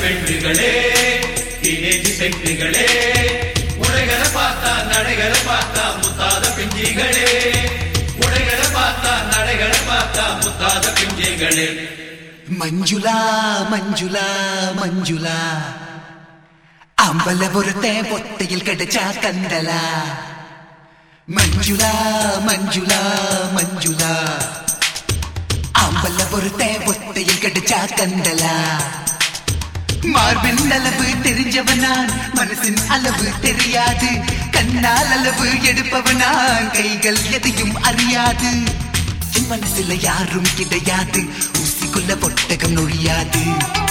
பெண்களே டீனேஜ் செட்டுகளே உடைகளை பார்த்தா நடைகளை பார்த்தா முத்தாத பிஞ்சிகளே உடைகளை பார்த்தா நடைகளை பார்த்தா முத்தாத பிஞ்சிகளே മഞ്ജുള മഞ്ജുള മഞ്ജുള അമ്പലപുരത്തെ പൊട്ടയിൽ കടച്ച കണ്ടല മഞ്ജുള മഞ്ജുള മഞ്ജുള അമ്പലപുരത്തെ പൊട്ടയിൽ കടച്ച കണ്ടല மார்பின் அளவு தெரிஞ்சவனான் மனசின் அளவு தெரியாது கண்ணால் அளவு எடுப்பவனான் கைகள் எதையும் அறியாது என் மனசுல யாரும் கிடையாது ஊசிக்குள்ள பொட்டகம் நொழியாது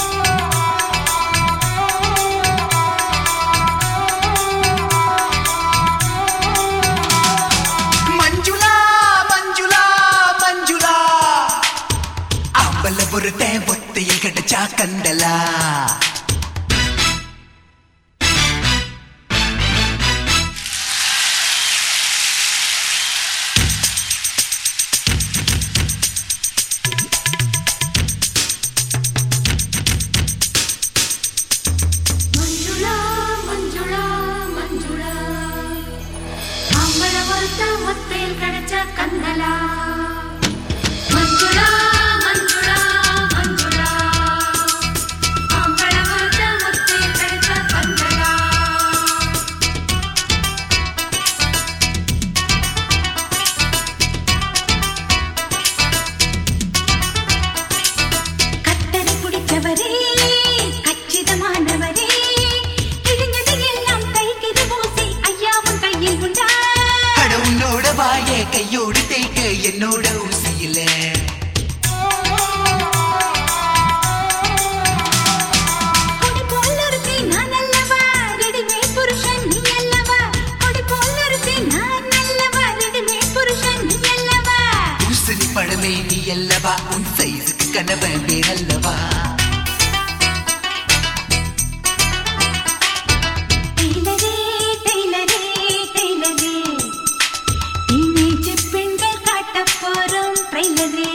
மஞ்சுளா மஞ்சுளா மஞ்சுளா அம்பலபுரத்தை ஒத்தையில் கிடைச்சா கண்டலா மஞ்சுளா மஞ்சுளா மஞ்சுளா அம்பல ஒருத்த ஒத்தையில் கிடைச்ச கந்தலா மஞ்சுளா மஞ்சுளா மஞ்சுளா அம்பல ஒருத்த ஒத்தையில் கிடைச்ச கந்தலா கத்தரி பிடிச்சவரே கச்சிதமானவரே கிழிஞ்சது எல்லாம் கைக்கிது பூசி ஐயாவும் கையில் உண்டா அட உன்னோட வாய கையோடு தேய்க்க என்னோட ஊசியில கொடி போல் ஒருத்தி நான் அல்லவா ரெடிமேட் புருஷன் நீ அல்லவா கொடி போல் ஒருத்தி நான் அல்லவா ரெடிமேட் புருஷன் நீ அல்லவா பூசணி பழமே நீ அல்லவா உன் சைஸுக்கு கணவன் வேறல்லவா டெய்லரே டெய்லரே டெய்லரே டீனேஜ் பெண்கள் காட்டப் போறோம் ட்ரெய்லரே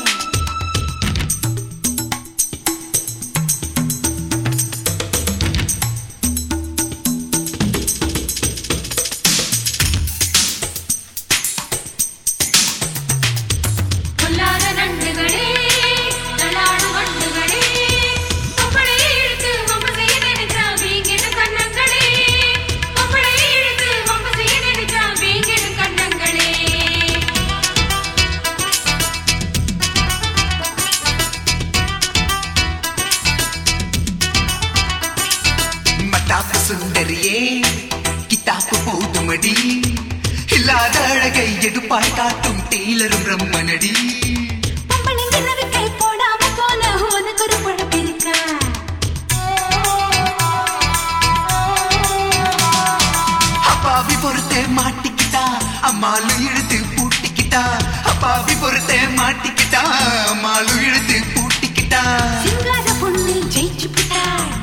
பொல்லாத நண்டுகளே தள்ளாடு வண்டுகளே பொம்பளை இழுத்து வம்பு செய்ய நினைச்சா வீங்கிடு கண்ணங்களே பொம்பளை இழுத்து வம்பு செய்ய நினைச்சா வீங்கிடு கண்ணங்களே மட்டாப்பு சுந்தரியே கித்தாப்பு போதுமடி இல்லாத அழகை எடுப்பாய் காட்டும் டெய்லரும் பிரம்மனடி பொம்பளைங்க நறுக்கை போடாம போல உனக்கு ஒரு பழப்பு இருக்கா அப்பாவி பொறுத்த மாட்டிக்கிட்டா அம்மாலு இழுத்து பூட்டிக்கிட்டா அப்பாவி பொறுத்த மாட்டிக்கிட்டா அம்மாலு இழுத்து பூட்டிக்கிட்டா சிங்கார பொண்ணு ஜெயிச்சு விட்டா